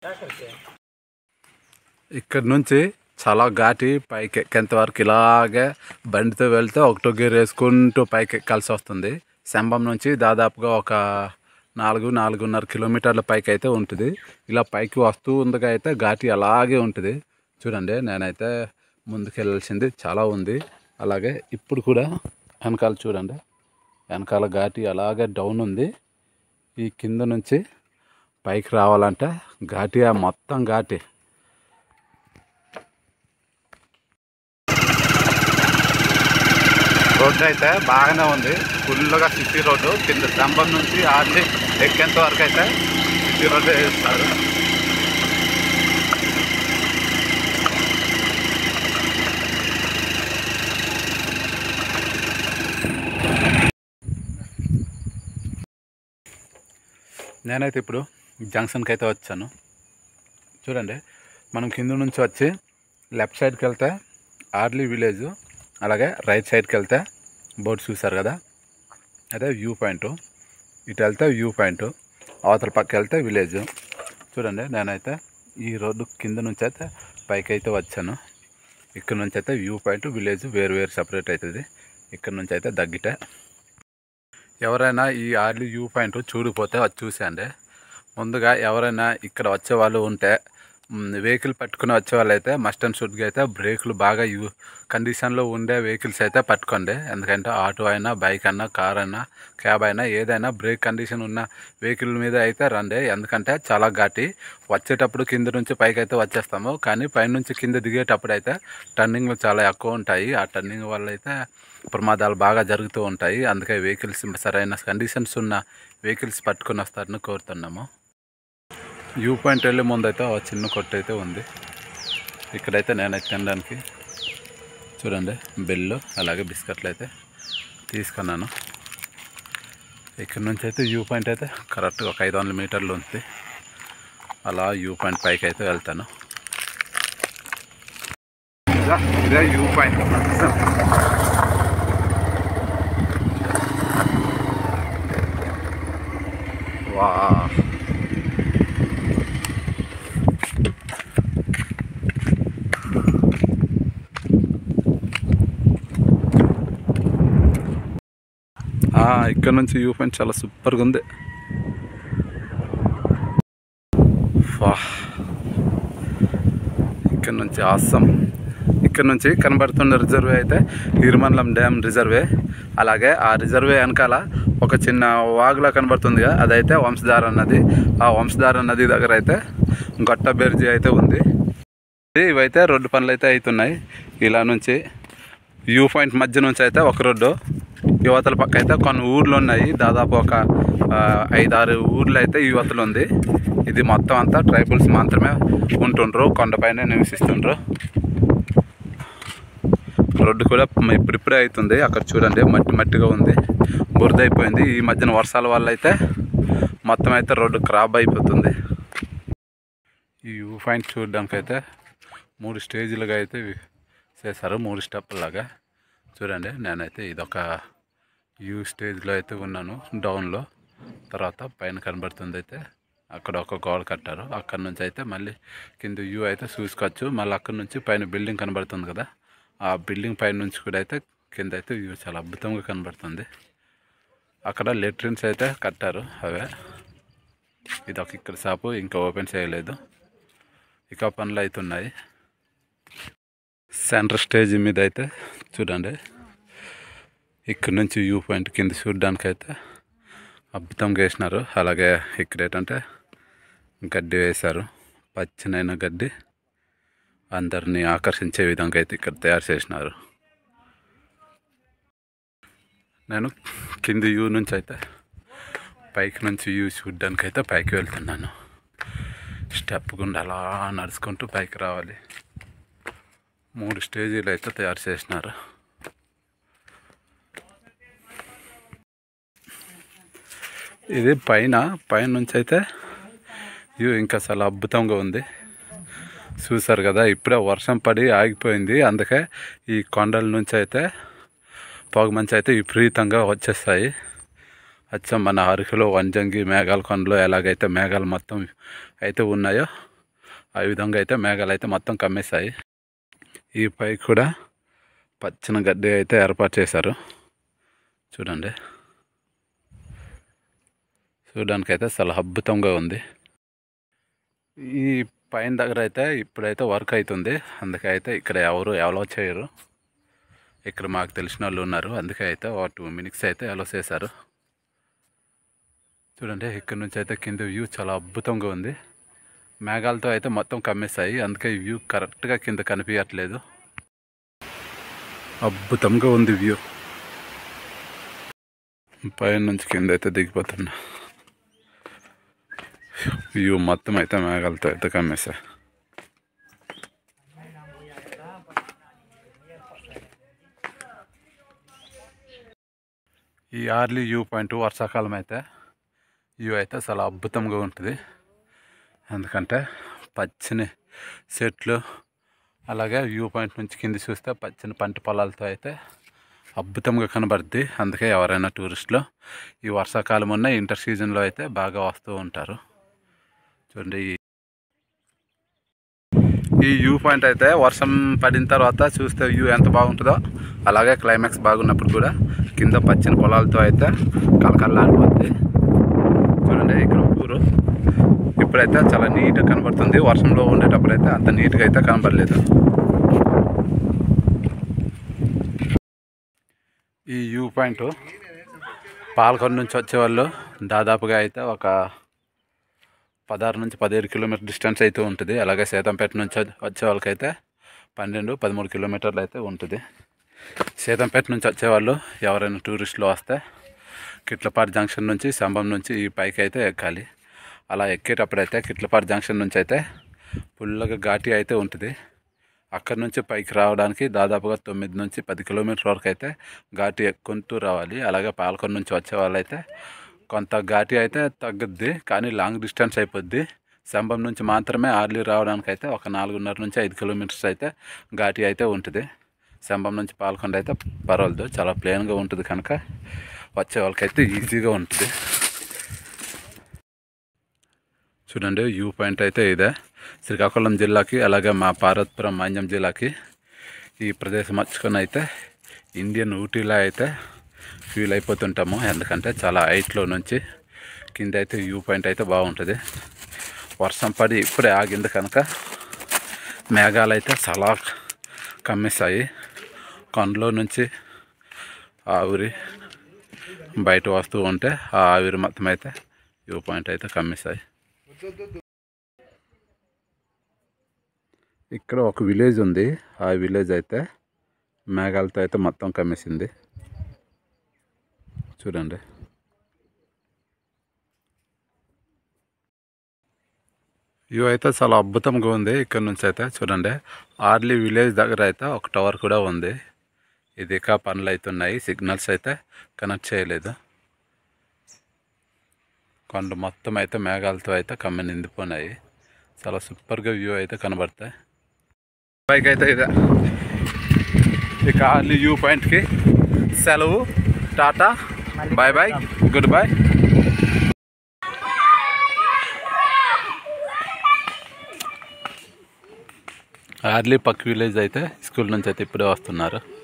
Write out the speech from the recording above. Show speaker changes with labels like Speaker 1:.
Speaker 1: ఇక్కడ నుంచి చాలా ఘాటి పైకి ఎక్కేంత వరకు ఇలాగే బండితో వెళ్తే ఒకటో గేర్ వేసుకుంటూ పైకి ఎక్కాల్సి వస్తుంది శంభం నుంచి దాదాపుగా ఒక నాలుగు నాలుగున్నర కిలోమీటర్ల పైకి అయితే ఉంటుంది ఇలా పైకి వస్తూ ఉండగా అయితే ఘాటి అలాగే ఉంటుంది చూడండి నేనైతే ముందుకు వెళ్ళాల్సింది చాలా ఉంది అలాగే ఇప్పుడు కూడా వెనకాల చూడండి వెనకాల ఘాటి అలాగే డౌన్ ఉంది ఈ కింద నుంచి పైకి రావాలంటే ఘాటి ఆ మొత్తం ఘాటి రోడ్డు అయితే బాగానే ఉంది ఫుల్గా సిటీ రోడ్డు కింద స్తంభం నుంచి ఆర్లీ ఎక్కేంత వరకు అయితే సిటీ రోడ్డు వేస్తారు నేనైతే ఇప్పుడు జంక్షన్కి అయితే వచ్చాను చూడండి మనం కింద నుంచి వచ్చి లెఫ్ట్ సైడ్కి వెళ్తే ఆర్లీ విలేజ్ అలాగే రైట్ సైడ్కి వెళ్తే బోర్డు చూసారు కదా అదే వ్యూ పాయింట్ ఇటు వెళ్తే వ్యూ పాయింట్ అవతల పక్క వెళ్తే విలేజ్ చూడండి నేనైతే ఈ రోడ్డు కింద నుంచి అయితే పైకి అయితే వచ్చాను ఇక్కడ నుంచి అయితే వ్యూ పాయింట్ విలేజ్ వేరు వేరు సపరేట్ అవుతుంది ఇక్కడ నుంచి అయితే దగ్గిటే ఎవరైనా ఈ ఆర్లీ వ్యూ పాయింట్ చూడిపోతే అది చూసేయండి ముందుగా ఎవరైనా ఇక్కడ వచ్చే వాళ్ళు ఉంటే వెహికల్ పట్టుకుని వచ్చే వాళ్ళు అయితే మస్ట్ అండ్ షుడ్గా అయితే బ్రేకులు బాగా యూ కండిషన్లో ఉండే వెహికల్స్ అయితే పట్టుకోండి ఎందుకంటే ఆటో అయినా బైక్ అయినా కార్ అయినా క్యాబ్ అయినా ఏదైనా బ్రేక్ కండిషన్ ఉన్న వెహికల్ మీద అయితే రండి ఎందుకంటే చాలా ఘాటి వచ్చేటప్పుడు కింద నుంచి పైకి అయితే వచ్చేస్తాము కానీ పైనుంచి కింద దిగేటప్పుడు అయితే టర్నింగ్లు చాలా ఎక్కువ ఉంటాయి ఆ టర్నింగ్ వల్ల అయితే ప్రమాదాలు బాగా జరుగుతూ ఉంటాయి అందుకే వెహికల్స్ సరైన కండిషన్స్ ఉన్న వెహికల్స్ పట్టుకొని వస్తారని కోరుతున్నాము వ్యూ పాయింట్ వెళ్ళే ముందు అయితే ఆ చిన్న కొట్టు అయితే ఉంది ఇక్కడైతే నేనైతే తినడానికి చూడండి బెల్లు అలాగే బిస్కెట్లు అయితే తీసుకున్నాను ఇక్కడ నుంచి అయితే వ్యూ పాయింట్ అయితే కరెక్ట్గా ఒక ఐదు వందల మీటర్లు ఉంది అలా వ్యూ పాయింట్ పైకి అయితే వెళ్తాను ఇదా, ఇదే వ్యూ పాయింట్ వా ఇక్కడ నుంచి వ్యూ పాయింట్ చాలా సూపర్గా ఉంది వా ఇక్కడ నుంచి ఆసం ఇక్కడ నుంచి కనబడుతున్న రిజర్వే అయితే ఈరుమండలం డ్యామ్ రిజర్వే అలాగే ఆ రిజర్వే వెనకాల ఒక చిన్న వాగులా కనబడుతుందిగా అదైతే వంశధార నది ఆ వంశధార నది దగ్గర అయితే గొట్ట బెర్జీ అయితే ఉంది ఇవైతే రోడ్డు పనులు అయితే అవుతున్నాయి ఇలా నుంచి వ్యూ పాయింట్ మధ్య నుంచి అయితే ఒక రోడ్డు యువతల పక్క అయితే కొన్ని ఊర్లు ఉన్నాయి దాదాపు ఒక ఆ, ఐదారు ఊర్లు అయితే యువతలు ఉంది ఇది మొత్తం అంతా ట్రైబల్స్ మాత్రమే ఉంటుండ్రు కొండపైన నివసిస్తుండ్రు రోడ్డు కూడా మ- ఇప్పుడిప్పుడే అవుతుంది అక్కడ చూడండి మట్టి మట్టిగా ఉంది బురద అయిపోయింది ఈ మధ్యన వర్షాల వల్ల అయితే మొత్తం అయితే రోడ్డు ఖరాబ్ అయిపోతుంది ఈ వ్యూ పాయింట్ చూడడానికి అయితే మూడు స్టేజీలుగా అయితే వి- చేశారు మూడు స్టెప్పులాగా చూడండి నేనైతే ఇదొక యూ స్టేజ్లో అయితే ఉన్నాను డౌన్లో తర్వాత పైన కనబడుతుంది అయితే అక్కడ ఒక గోడ కట్టారు అక్కడ నుంచి అయితే మళ్ళీ కింద వ్యూ అయితే చూసుకోవచ్చు మళ్ళీ అక్కడ నుంచి పైన బిల్డింగ్ కనబడుతుంది కదా ఆ బిల్డింగ్ పైన నుంచి కూడా అయితే కింద అయితే వ్యూ చాలా అద్భుతంగా కనబడుతుంది అక్కడ లెట్రిన్స్ అయితే కట్టారు అవే ఇది ఒక ఇక్కడ షాపు ఇంకా ఓపెన్ చేయలేదు ఇక పనులు అవుతున్నాయి సెంటర్ స్టేజ్ మీద అయితే చూడండి ఇక్కడ నుంచి వ్యూ పాయింట్ కింద చూడడానికి అయితే అద్భుతంగా వేసినారు అలాగే ఇక్కడ ఏంటంటే గడ్డి వేశారు పచ్చనైన గడ్డి అందరినీ ఆకర్షించే విధంగా అయితే ఇక్కడ తయారు చేసినారు నేను కింది వ్యూ నుంచి అయితే పైకి నుంచి వ్యూ చూడడానికి అయితే పైకి వెళ్తున్నాను స్టెప్ గుండా అలా నడుచుకుంటూ పైకి రావాలి మూడు స్టేజీలు అయితే తయారు చేసినారు ఇది పైన పైన నుంచి అయితే వ్యూ ఇంకా చాలా అద్భుతంగా ఉంది చూసారు కదా ఇప్పుడే వర్షం పడి ఆగిపోయింది అందుకే ఈ కొండల నుంచి అయితే పొగ మంచి అయితే విపరీతంగా వచ్చేస్తాయి అచ్చం మన అరకులో వంజంగి మేఘాల కొండలో ఎలాగైతే మేఘాలు మొత్తం అయితే ఉన్నాయో ఆ విధంగా అయితే మేఘాలు అయితే మొత్తం కమ్మేశాయి ఈ పై కూడా పచ్చని గడ్డి అయితే ఏర్పాటు చేశారు చూడండి చూడడానికి అయితే చాలా అద్భుతంగా ఉంది ఈ పైన దగ్గర అయితే ఇప్పుడైతే వర్క్ అవుతుంది అందుకే అయితే ఇక్కడ ఎవరు అలో చేయరు ఇక్కడ మాకు తెలిసిన వాళ్ళు ఉన్నారు అందుకే అయితే ఒక టూ మినిట్స్ అయితే అలో చేశారు చూడండి ఇక్కడ నుంచి అయితే కింద వ్యూ చాలా అద్భుతంగా ఉంది మేఘాలతో అయితే మొత్తం కమ్మేశాయి అందుకే వ్యూ కరెక్ట్గా కింద కనిపించట్లేదు అద్భుతంగా ఉంది వ్యూ పైన నుంచి కింద అయితే దిగిపోతున్నా వ్యూ మొత్తం అయితే మేఘాలతో అయితే కమ్మేశాయి ఈ ఆర్లీ వ్యూ పాయింట్ వర్షాకాలం అయితే వ్యూ అయితే చాలా అద్భుతంగా ఉంటుంది ఎందుకంటే పచ్చని చెట్లు అలాగే వ్యూ పాయింట్ నుంచి కింద చూస్తే పచ్చని పంట పొలాలతో అయితే అద్భుతంగా కనబడుద్ది అందుకే ఎవరైనా టూరిస్టులు ఈ వర్షాకాలం ఉన్న ఇంటర్ సీజన్లో అయితే బాగా వస్తూ ఉంటారు చూడండి ఈ- ఈ వ్యూ పాయింట్ అయితే వర్షం పడిన తర్వాత చూస్తే వ్యూ ఎంత బాగుంటుందో అలాగే క్లైమాక్స్ బాగున్నప్పుడు కూడా కింద పచ్చని పొలాలతో అయితే కలకల్లాడిపోద్ది చూడండి ఇక్కడ ఒక ఊరు ఇప్పుడైతే చాలా నీట్గా కనబడుతుంది వర్షంలో ఉండేటప్పుడు అయితే అంత నీట్గా అయితే కనబడలేదు ఈ వ్యూ పాయింట్ పాలకొండ నుంచి వచ్చేవాళ్ళు దాదాపుగా అయితే ఒక పదహారు నుంచి పదిహేడు కిలోమీటర్ డిస్టెన్స్ అయితే ఉంటుంది అలాగే సీతంపేట నుంచి వచ్చే వాళ్ళకైతే పన్నెండు పదమూడు కిలోమీటర్లు అయితే ఉంటుంది సీతంపేట నుంచి వచ్చేవాళ్ళు ఎవరైనా టూరిస్టులు వస్తే కిట్లపాటి జంక్షన్ నుంచి సంభం నుంచి ఈ పైకి అయితే ఎక్కాలి అలా ఎక్కేటప్పుడైతే కిట్లపాటి జంక్షన్ నుంచి అయితే ఫుల్గా ఘాటి అయితే ఉంటుంది అక్కడ నుంచి పైకి రావడానికి దాదాపుగా తొమ్మిది నుంచి పది కిలోమీటర్ వరకు అయితే ఘాటి ఎక్కుంటూ రావాలి అలాగే పాలకొండ నుంచి వచ్చే వాళ్ళైతే కొంత ఘాటి అయితే తగ్గుద్ది కానీ లాంగ్ డిస్టెన్స్ అయిపోద్ది సంభం నుంచి మాత్రమే ఆర్లీ రావడానికి అయితే ఒక నాలుగున్నర నుంచి ఐదు కిలోమీటర్స్ అయితే ఘాటి అయితే ఉంటుంది సంభం నుంచి పాలకొండ అయితే పర్వాలేదు చాలా ప్లేన్గా ఉంటుంది కనుక వచ్చే వాళ్ళకైతే ఈజీగా ఉంటుంది చూడండి వ్యూ పాయింట్ అయితే ఇదే శ్రీకాకుళం జిల్లాకి అలాగే మా పార్వతీపురం మాన్యం జిల్లాకి ఈ ప్రదేశం వచ్చుకొని అయితే ఇండియన్ ఊటీలో అయితే ఫీల్ అయిపోతుంటాము ఎందుకంటే చాలా హైట్లో నుంచి కింద అయితే వ్యూ పాయింట్ అయితే బాగుంటుంది వర్షం పడి ఇప్పుడే ఆగింది కనుక మేఘాలు అయితే చాలా కమ్మేశాయి కొండలో నుంచి ఆవిరి బయట వస్తూ ఉంటే ఆ ఆవిరి మొత్తం అయితే వ్యూ పాయింట్ అయితే కమ్మేశాయి ఇక్కడ ఒక విలేజ్ ఉంది ఆ విలేజ్ అయితే మేఘాలతో అయితే మొత్తం కమ్మేసింది చూడండి వ్యూ అయితే చాలా అద్భుతంగా ఉంది ఇక్కడ నుంచి అయితే చూడండి ఆర్లీ విలేజ్ దగ్గర అయితే ఒక టవర్ కూడా ఉంది ఇది ఇక పనులు అవుతున్నాయి సిగ్నల్స్ అయితే కనెక్ట్ చేయలేదు కొండ మొత్తం అయితే మేఘాలతో అయితే కమ్మి నిండిపోయినాయి చాలా సూపర్గా వ్యూ అయితే కనబడతాయి బైక్ అయితే ఇదే ఇక ఆర్లీ వ్యూ పాయింట్కి సెలవు tata bye bye good bye ఆర్లీ పక్ విలేజ్ అయితే స్కూల్ నుంచి అయితే ఇప్పుడే వస్తున్నారు